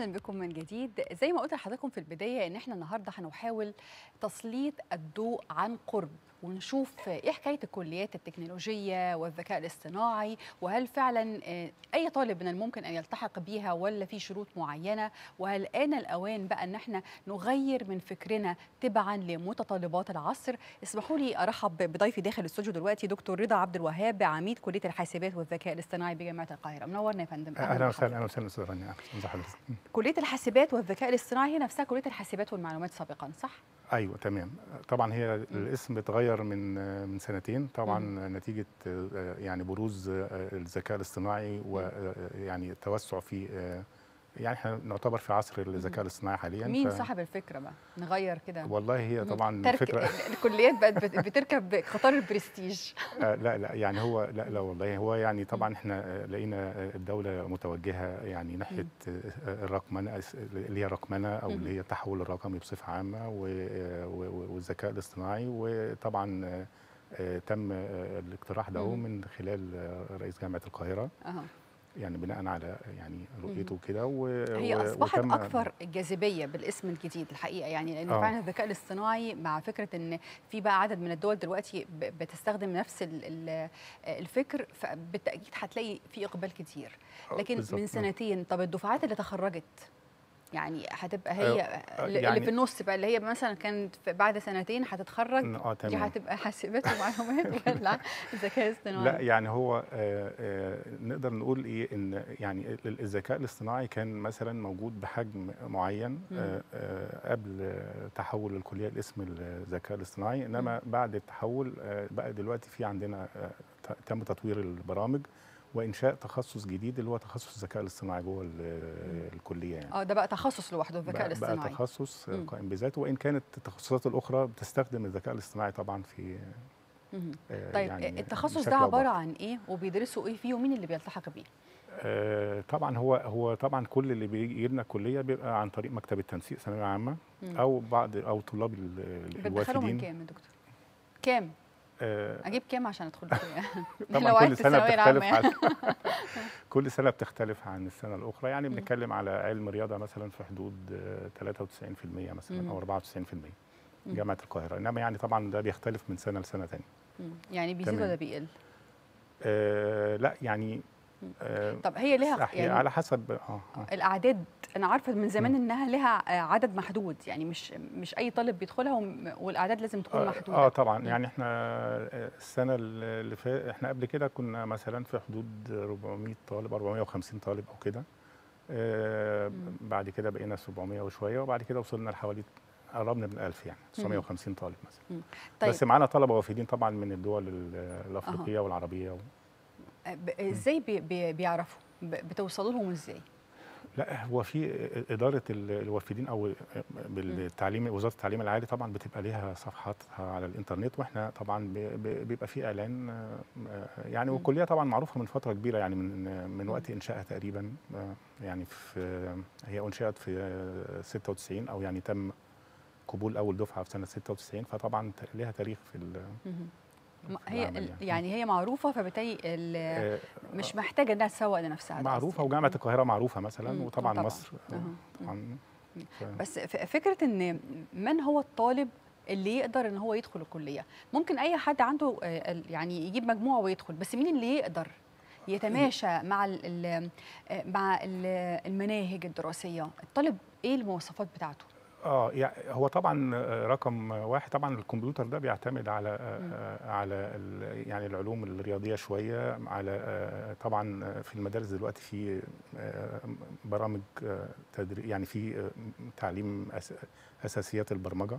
اهلا بكم من جديد زي ما قلت لحضراتكم في البدايه ان احنا النهارده هنحاول تسليط الضوء عن قرب ونشوف ايه حكايه الكليات التكنولوجيه والذكاء الاصطناعي وهل فعلا اي طالب من الممكن ان يلتحق بيها ولا في شروط معينه وهل آن الاوان بقى ان احنا نغير من فكرنا تبعا لمتطلبات العصر اسمحوا لي ارحب بضيفي داخل الاستوديو دلوقتي دكتور رضا عبد الوهاب عميد كليه الحاسبات والذكاء الاصطناعي بجامعه القاهره منورنا يا فندم اهلا وسهلا اهلا وسهلا استاذ رانيا كليه الحاسبات والذكاء الاصطناعي هي نفسها كليه الحاسبات والمعلومات سابقا صح ايوه تمام طبعا هي الاسم اتغير من من سنتين طبعا م. نتيجه يعني بروز الذكاء الاصطناعي ويعني التوسع في يعني احنا نعتبر في عصر الذكاء الاصطناعي حاليا مين ف... صاحب الفكره بقى نغير كده والله هي طبعا ترك... الفكره الكليات بقت بتركب قطار البرستيج آه لا لا يعني هو لا لا والله هو يعني طبعا احنا لقينا الدوله متوجهه يعني ناحيه الرقمنه اللي هي الرقمنه او اللي هي التحول الرقمي بصفه عامه والذكاء الاصطناعي وطبعا تم الاقتراح ده من خلال رئيس جامعه القاهره أه. يعني بناء على يعني رؤيته كده و... هي اصبحت وتم اكثر جاذبيه بالاسم الجديد الحقيقه يعني لان فعلا الذكاء الاصطناعي مع فكره ان في بقى عدد من الدول دلوقتي بتستخدم نفس الفكر فبالتاكيد هتلاقي في اقبال كتير لكن بالزبط. من سنتين طب الدفعات اللي تخرجت يعني هتبقى هي يعني اللي في النص بقى اللي هي مثلا كانت بعد سنتين هتتخرج اه دي هتبقى حاسبات ومعلومات ولا ذكاء اصطناعي لا يعني هو آآ آآ نقدر نقول ايه ان يعني الذكاء الاصطناعي كان مثلا موجود بحجم معين آآ قبل تحول الكليه لاسم الذكاء الاصطناعي انما م. بعد التحول بقى دلوقتي في عندنا تم تطوير البرامج وانشاء تخصص جديد اللي هو تخصص الذكاء الاصطناعي جوه الكليه يعني اه ده بقى تخصص لوحده الذكاء الاصطناعي بقى تخصص قائم بذاته وان كانت التخصصات الاخرى بتستخدم الذكاء الاصطناعي طبعا في آه طيب يعني التخصص ده عباره عن ايه وبيدرسوا ايه فيه ومين اللي بيلتحق بيه آه طبعا هو هو طبعا كل اللي بيجي لنا الكليه بيبقى عن طريق مكتب التنسيق ثانويه عامه او بعض او طلاب الوافدين من كام يا دكتور كام اجيب كام عشان ادخل طبعا كل سنه بتختلف عن كل سنه بتختلف عن السنه الاخرى يعني بنتكلم على علم رياضه مثلا في حدود 93% مثلا او 94% جامعه القاهره انما يعني طبعا ده بيختلف من سنه لسنه ثانيه يعني بيزيد ولا بيقل آه لا يعني آه طب هي لها يعني على حسب آه الاعداد انا عارفه من زمان م. انها لها عدد محدود يعني مش مش اي طالب بيدخلها والاعداد لازم تكون آه محدوده اه طبعا م. يعني احنا السنه اللي فاتت احنا قبل كده كنا مثلا في حدود 400 طالب 450 طالب او كده آه بعد كده بقينا 700 وشويه وبعد كده وصلنا لحوالي قربنا من 1000 يعني 950 طالب مثلا طيب. بس معانا طلبه وافدين طبعا من الدول الافريقيه أه. والعربيه و... ازاي بي بي بيعرفوا بتوصلوا لهم ازاي لا هو في اداره الوافدين او بالتعليم وزاره التعليم العالي طبعا بتبقى ليها صفحات على الانترنت واحنا طبعا بيبقى في اعلان يعني والكليه طبعا معروفه من فتره كبيره يعني من من وقت انشائها تقريبا يعني في هي انشئت في 96 او يعني تم قبول اول دفعه في سنه 96 فطبعا ليها تاريخ في هي يعني. يعني هي معروفه فبالتالي مش محتاجه انها تسوق لنفسها معروفه وجامعه القاهره معروفه مثلا وطبعا طبعا. مصر طبعا ف... بس فكره ان من هو الطالب اللي يقدر ان هو يدخل الكليه ممكن اي حد عنده يعني يجيب مجموعه ويدخل بس مين اللي يقدر يتماشى مع ال مع المناهج الدراسيه الطالب ايه المواصفات بتاعته اه يعني هو طبعا رقم واحد طبعا الكمبيوتر ده بيعتمد على آه على يعني العلوم الرياضيه شويه على طبعا في المدارس دلوقتي في برامج تدريب يعني في تعليم اساسيات البرمجه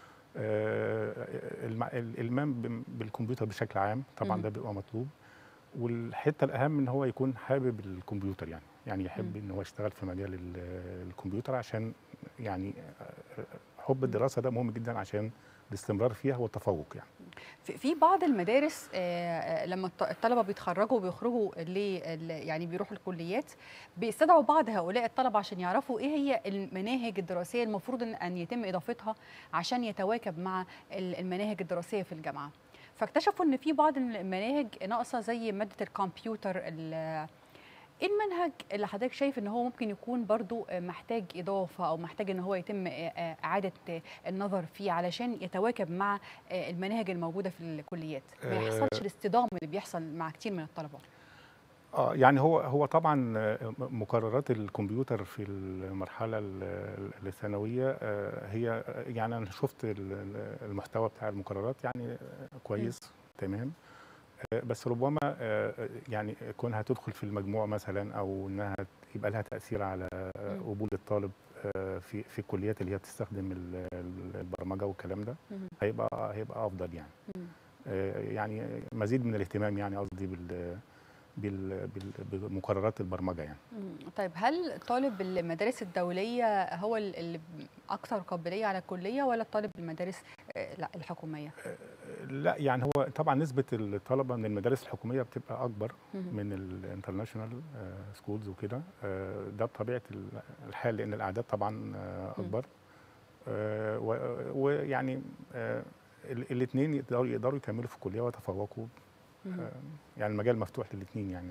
الالمام بالكمبيوتر بشكل عام طبعا ده بيبقى مطلوب والحته الاهم ان هو يكون حابب الكمبيوتر يعني يعني يحب ان هو يشتغل في مجال الكمبيوتر عشان يعني حب الدراسه ده مهم جدا عشان الاستمرار فيها والتفوق يعني في بعض المدارس لما الطلبه بيتخرجوا وبيخرجوا يعني بيروحوا الكليات بيستدعوا بعض هؤلاء الطلبه عشان يعرفوا ايه هي المناهج الدراسيه المفروض ان يتم اضافتها عشان يتواكب مع المناهج الدراسيه في الجامعه فاكتشفوا ان في بعض المناهج ناقصه زي ماده الكمبيوتر ايه المنهج اللي حضرتك شايف ان هو ممكن يكون برضو محتاج اضافه او محتاج ان هو يتم اعاده النظر فيه علشان يتواكب مع المناهج الموجوده في الكليات ما يحصلش الاصطدام اللي بيحصل مع كتير من الطلبه اه يعني هو هو طبعا مقررات الكمبيوتر في المرحله الثانويه هي يعني انا شفت المحتوى بتاع المقررات يعني كويس تمام بس ربما يعني كونها تدخل في المجموع مثلا او انها يبقى لها تاثير على قبول الطالب في في الكليات اللي هي بتستخدم البرمجه والكلام ده هيبقى هيبقى افضل يعني يعني مزيد من الاهتمام يعني قصدي بال بمقررات البرمجه يعني. طيب هل طالب المدارس الدوليه هو اللي اكثر قابليه على الكليه ولا طالب المدارس لا الحكوميه؟ لا يعني هو طبعا نسبه الطلبه من المدارس الحكوميه بتبقى اكبر من الانترناشونال سكولز وكده ده بطبيعه الحال لان الاعداد طبعا اكبر ويعني الاثنين يقدروا يقدروا يكملوا في الكليه ويتفوقوا يعني المجال مفتوح للاثنين يعني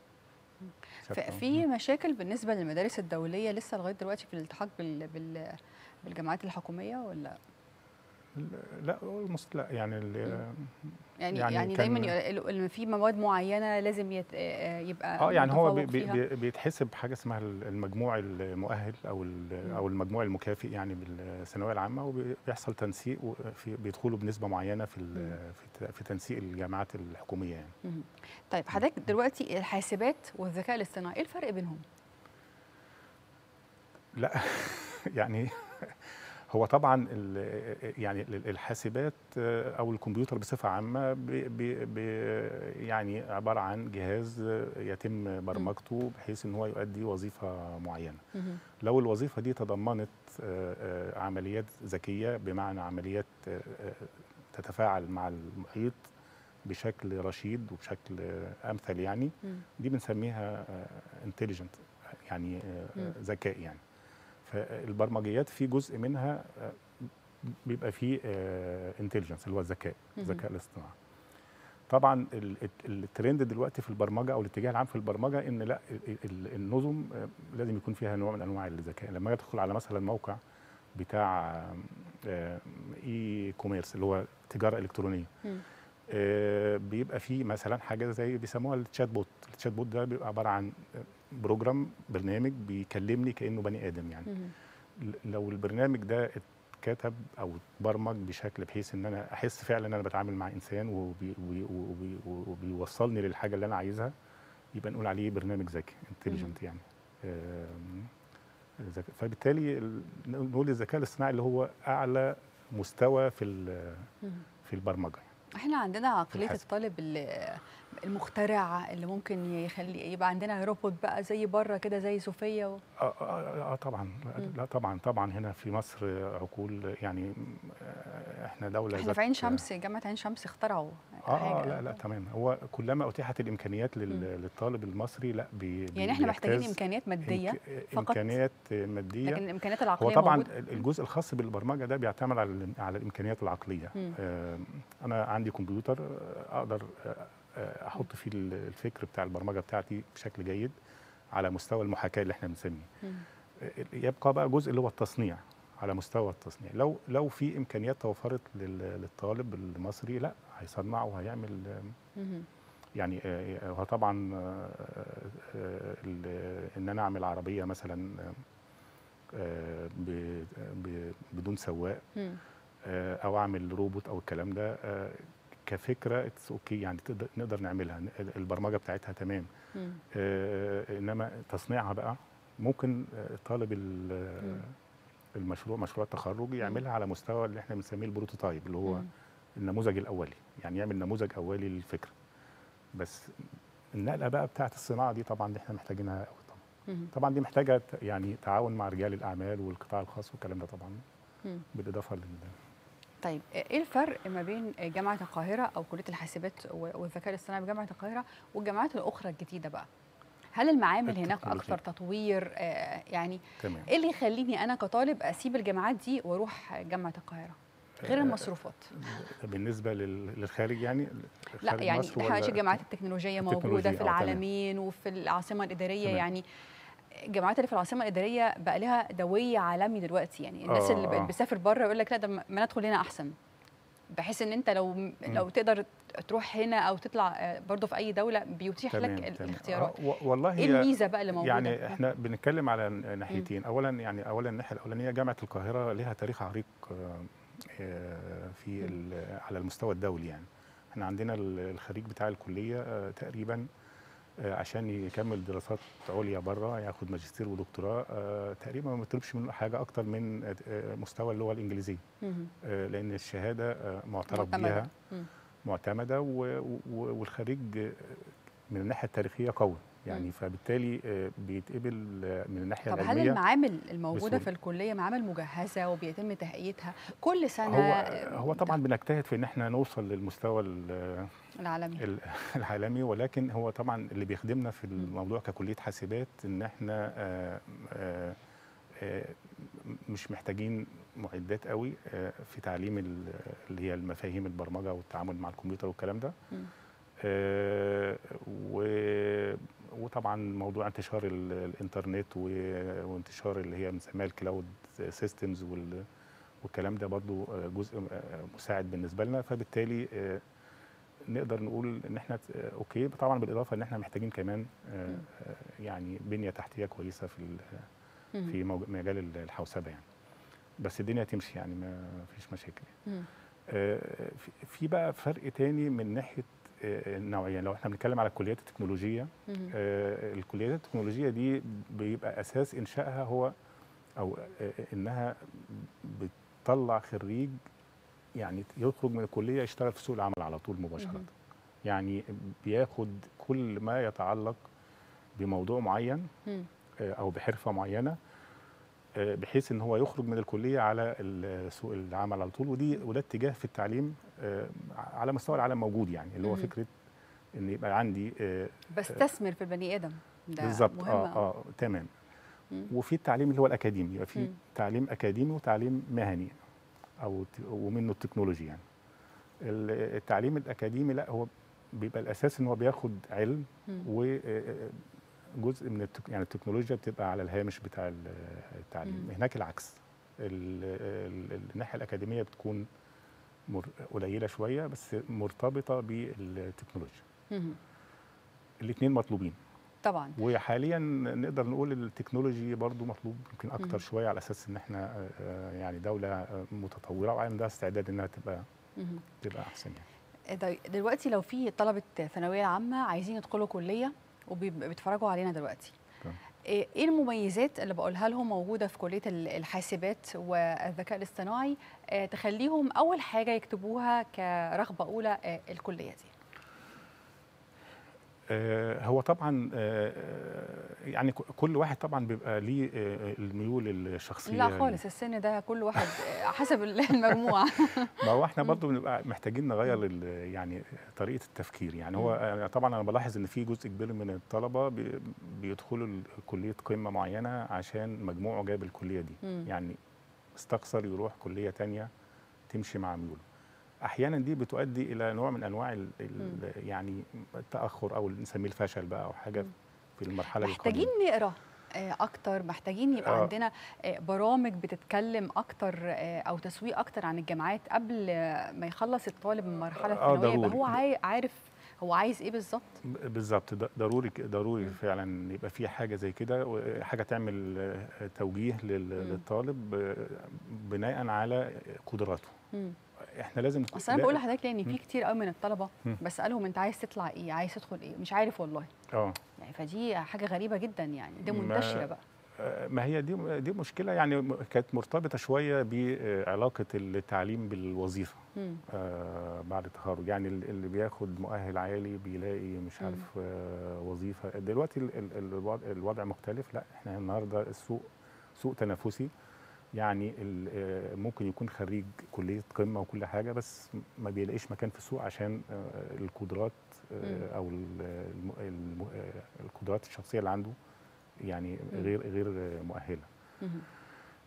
في مشاكل بالنسبه للمدارس الدوليه لسه لغايه دلوقتي في الالتحاق بال بال بالجامعات الحكوميه ولا لا لا يعني يعني يعني, يعني دايما في مواد معينه لازم يت يبقى اه يعني هو بي بي بيتحسب حاجه اسمها المجموع المؤهل او او المجموع المكافئ يعني بالثانويه العامه وبيحصل تنسيق وفي بيدخلوا بنسبه معينه في في تنسيق الجامعات الحكوميه يعني طيب حضرتك دلوقتي الحاسبات والذكاء الاصطناعي ايه الفرق بينهم؟ لا يعني هو طبعا يعني الحاسبات او الكمبيوتر بصفه عامه بي بي يعني عباره عن جهاز يتم برمجته بحيث ان هو يؤدي وظيفه معينه لو الوظيفه دي تضمنت عمليات ذكيه بمعنى عمليات تتفاعل مع المحيط بشكل رشيد وبشكل امثل يعني دي بنسميها انتليجنت يعني ذكاء يعني فالبرمجيات في جزء منها بيبقى فيه انتليجنس اللي هو الذكاء الذكاء الاصطناعي طبعا الترند دلوقتي في البرمجه او الاتجاه العام في البرمجه ان لا النظم لازم يكون فيها نوع من انواع الذكاء لما تدخل على مثلا موقع بتاع اي كوميرس اللي هو تجاره الكترونيه بيبقى فيه مثلا حاجه زي بيسموها التشات بوت التشات بوت ده بيبقى عباره عن بروجرام برنامج بيكلمني كانه بني ادم يعني لو البرنامج ده اتكتب او اتبرمج بشكل بحيث ان انا احس فعلا ان انا بتعامل مع انسان وبي وبي وبي وبيوصلني للحاجه اللي انا عايزها يبقى نقول عليه برنامج ذكي انتليجنت يعني فبالتالي نقول الذكاء الاصطناعي اللي هو اعلى مستوى في في البرمجه يعني. احنا عندنا عقليه الطالب المخترع اللي ممكن يخلي يبقى عندنا روبوت بقى زي بره كده زي صوفيا و... آه, آه, اه طبعا لا طبعا طبعا هنا في مصر عقول يعني احنا دوله احنا في عين شمس جامعه عين شمس اخترعوا آه حاجة. لا لا تمام هو كلما اتيحت الامكانيات للطالب المصري لا بي يعني احنا محتاجين امكانيات ماديه فقط امكانيات ماديه لكن الامكانيات العقليه هو طبعا موجودة. الجزء الخاص بالبرمجه ده بيعتمد على على الامكانيات العقليه آه انا عندي كمبيوتر اقدر احط فيه الفكر بتاع البرمجه بتاعتي بشكل جيد على مستوى المحاكاه اللي احنا بنسميه يبقى بقى جزء اللي هو التصنيع على مستوى التصنيع لو لو في امكانيات توفرت للطالب المصري لا هيصنع وهيعمل يعني هو طبعا ان انا اعمل عربيه مثلا بدون سواق او اعمل روبوت او الكلام ده كفكره اتس اوكي يعني تقدر نقدر نعملها البرمجه بتاعتها تمام آه انما تصنيعها بقى ممكن طالب المشروع مشروع التخرج يعملها على مستوى اللي احنا بنسميه البروتوتايب اللي هو النموذج الاولي يعني يعمل نموذج اولي للفكره بس النقله بقى بتاعت الصناعه دي طبعا دي احنا محتاجينها قوي طبعا طبعا دي محتاجه يعني تعاون مع رجال الاعمال والقطاع الخاص والكلام ده طبعا بالاضافه لل طيب ايه الفرق ما بين جامعه القاهره او كليه الحاسبات والذكاء الاصطناعي بجامعه القاهره والجامعات الاخرى الجديده بقى هل المعامل هناك اكثر تطوير آه يعني تمام. ايه اللي يخليني انا كطالب اسيب الجامعات دي واروح جامعه القاهره غير المصروفات بالنسبه لل- للخارج يعني لا خارج يعني مصر احنا ولا- الجامعات التكنولوجيه موجوده التكنولوجيا، في آه، تمام. العالمين وفي العاصمه الاداريه تمام. يعني الجامعات اللي في العاصمه الاداريه بقى لها دويه عالمي دلوقتي يعني الناس آه، اللي آه. ب- بتسافر بره يقول لك لا ده ما ما ندخل هنا احسن بحيث ان انت لو لو تقدر تروح هنا او تطلع آه، برضه في اي دوله بيتيح تمام، لك ال- تمام. الاختيارات آه، و- والله ايه هي الميزه بقى اللي موجوده يعني احنا بنتكلم على ناحيتين اولا يعني اولا الناحيه الاولانيه جامعه القاهره لها تاريخ عريق آه، آه، في ال- على المستوى الدولي يعني احنا عندنا ال- الخريج بتاع الكليه آه، تقريبا آه، عشان يكمل دراسات عليا بره ياخد ماجستير ودكتوراه آه، تقريبا ما بيطلبش منه حاجه اكتر من آه، مستوى اللغه الانجليزيه مهم. آه، لان الشهاده آه، معترف معتمدة. بها مم. معتمده و- و- والخريج من الناحيه التاريخيه قوي يعني مم. فبالتالي آه، بيتقبل آه، من الناحيه طب هل العلميه المعامل الموجوده بسهولة. في الكليه معامل مجهزه وبيتم تهيئتها كل سنه هو آه، هو طبعا بنجتهد في ان احنا نوصل للمستوى ال- العالمي ال- العالمي ولكن هو طبعا اللي بيخدمنا في الموضوع ككليه حاسبات ان احنا آه، آه، آه، مش محتاجين معدات قوي آه، في تعليم ال- اللي هي المفاهيم البرمجه والتعامل مع الكمبيوتر والكلام ده مم. آه، و- وطبعا موضوع انتشار ال- الانترنت و- وانتشار اللي هي بنسميها الكلاود سيستمز والكلام ده برضو آه، جزء آه، مساعد بالنسبه لنا فبالتالي آه، نقدر نقول ان احنا آه، اوكي طبعا بالاضافه ان احنا محتاجين كمان آه، مم. آه، يعني بنيه تحتيه كويسه في ال- مهم. في موج- مجال ال- الحوسبه يعني بس الدنيا تمشي يعني ما فيش مشاكل مم. آه، في- في بقى فرق تاني من ناحيه آه، النوعيه لو احنا بنتكلم على الكليات التكنولوجيه مهم. آه، الكليات التكنولوجيه دي بيبقى اساس انشائها هو او آه، انها بتطلع خريج يعني يخرج من الكليه يشتغل في سوق العمل على طول مباشره مهم. يعني بياخد كل ما يتعلق بموضوع معين مم. آه، او بحرفه معينه آه، بحيث ان هو يخرج من الكليه على ال- سوق العمل على طول ودي وده اتجاه في التعليم آه، على مستوى العالم موجود يعني اللي هو مم. فكره ان يبقى عندي آه، بستثمر في البني ادم ده بالظبط مهم اه أوي. اه تمام مم. وفي التعليم اللي هو الاكاديمي يبقى في مم. تعليم اكاديمي وتعليم مهني او ت- ومنه التكنولوجي يعني ال- التعليم الاكاديمي لا هو بيبقى الاساس ان هو بياخد علم مم. وجزء من التك... يعني التكنولوجيا بتبقى على الهامش بتاع ال- التعليم مم. هناك العكس ال... ال... الناحيه الاكاديميه بتكون مر... قليله شويه بس مرتبطه بالتكنولوجيا مهم. الاثنين مطلوبين طبعا وحاليا نقدر نقول التكنولوجي برضو مطلوب يمكن مم. اكتر شويه على اساس ان احنا آه، آه، يعني دوله آه، متطوره وعندها استعداد انها تبقى مهم. تبقى احسن يعني طيب دلوقتي لو في طلبه ثانويه عامه عايزين يدخلوا كليه وبيتفرجوا علينا دلوقتي تمام. ايه إيه المميزات اللي بقولها لهم موجوده في كليه ال- الحاسبات والذكاء الاصطناعي آه، تخليهم اول حاجه يكتبوها كرغبه اولى آه، الكليه دي آه، هو طبعا آه، آه، يعني ك- كل واحد طبعا بيبقى ليه آه، الميول الشخصيه لا خالص السن ده كل واحد آه، حسب المجموعه ما هو احنا مم. برضو بنبقى محتاجين نغير ال- يعني طريقه التفكير يعني هو آه، طبعا انا بلاحظ ان في جزء كبير من الطلبه بي- بيدخلوا ال- كليه قمه معينه عشان مجموعه جاب الكليه دي مم. يعني استخسر يروح كليه تانية تمشي مع ميوله احيانا دي بتؤدي الى نوع من انواع ال ال يعني التاخر او نسميه الفشل بقى او حاجه مم. في المرحله محتاجين القادمة. نقرا آه، اكتر محتاجين يبقى آه. عندنا آه، برامج بتتكلم اكتر آه، او تسويق اكتر عن الجامعات قبل آه، ما يخلص الطالب من المرحله آه، الثانويه يبقى ضروري. هو عاي- عارف هو عايز ايه بالظبط ب- بالظبط ض- ضروري ك- ضروري مم. فعلا يبقى في حاجه زي كده و- حاجه تعمل آه، توجيه لل- مم. للطالب آه، بناء على قدراته مم. احنا لازم اصل انا لا- بقول لحضرتك لان مم. في كتير قوي من الطلبه مم. بسالهم انت عايز تطلع ايه عايز تدخل ايه مش عارف والله اه يعني فدي حاجه غريبه جدا يعني دي ما- منتشره بقى آه، ما هي دي دي مشكله يعني م- كانت مرتبطه شويه بعلاقه التعليم بالوظيفه مم. آه، بعد التخرج يعني ال- اللي بياخد مؤهل عالي بيلاقي مش مم. عارف آه، وظيفه دلوقتي ال- ال- الوضع, الوضع مختلف لا احنا النهارده السوق سوق تنافسي يعني ال- آه، ممكن يكون خريج كليه قمه وكل حاجه بس ما بيلاقيش مكان في السوق عشان آه، القدرات مم. آه، او ال- الم- الم- آه، القدرات الشخصيه اللي عنده يعني مم. غير غير مؤهله مم.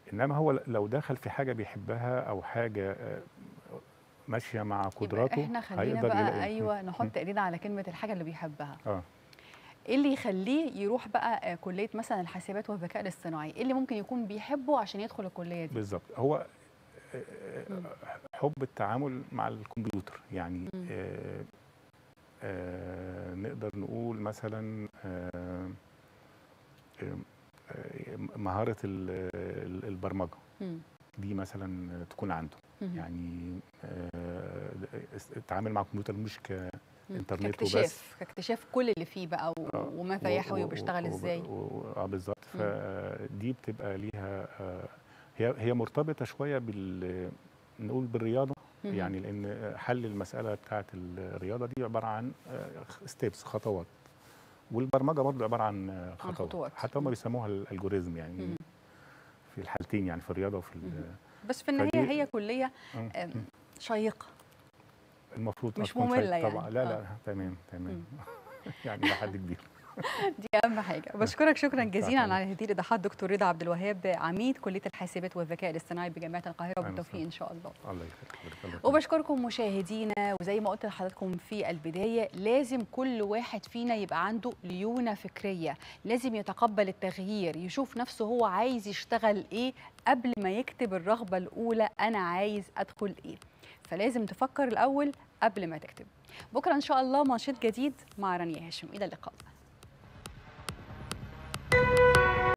انما هو لو دخل في حاجه بيحبها او حاجه آه، ماشيه مع قدراته يبقى احنا خلينا هيقدر بقى يلاقي- ايوه م- نحط ايدينا على كلمه الحاجه اللي بيحبها اه ايه اللي يخليه يروح بقى آه، كليه مثلا الحاسبات والذكاء الاصطناعي ايه اللي ممكن يكون بيحبه عشان يدخل الكليه دي بالظبط هو آه، مم. حب التعامل مع الكمبيوتر يعني مم. آه، آه، نقدر نقول مثلا آه، آه، آه، مهارة ال- ال- البرمجة مم. دي مثلا تكون عنده مم. يعني آه، التعامل مع الكمبيوتر مش ك مم. إنترنت وبس. كاكتشاف كاكتشاف كل اللي فيه بقى و- آه، وماذا و- يحوي و- وبيشتغل و- ازاي و- و- اه بالظبط مم. فدي بتبقى ليها آه، هي هي مرتبطه شويه بال نقول بالرياضه مم. يعني لان حل المساله بتاعه الرياضه دي عباره عن ستيبس خطوات والبرمجه برضه عباره عن آه، عن خطوات, خطوات. حتى هم بيسموها الالجوريزم يعني مم. في الحالتين يعني في الرياضه وفي ال- مم. بس في النهايه فدي- هي كليه مم. آم، شيقه المفروض مش تكون مملة شيق طبعا يعني. لا آه. لا تمام تمام يعني لحد كبير دي اهم حاجه بشكرك شكرا جزيلا طبعاً. على هذه الايضاحات دكتور رضا عبد الوهاب عميد كليه الحاسبات والذكاء الاصطناعي بجامعه القاهره أهلاً وبالتوفيق وسهلاً. ان شاء الله الله يخليك حضرتك، الله يخليك. وبشكركم مشاهدينا وزي ما قلت لحضراتكم في البدايه لازم كل واحد فينا يبقى عنده ليونه فكريه لازم يتقبل التغيير يشوف نفسه هو عايز يشتغل ايه قبل ما يكتب الرغبه الاولى انا عايز ادخل ايه فلازم تفكر الاول قبل ما تكتب بكره ان شاء الله نشيط جديد مع رانيا هاشم الى اللقاء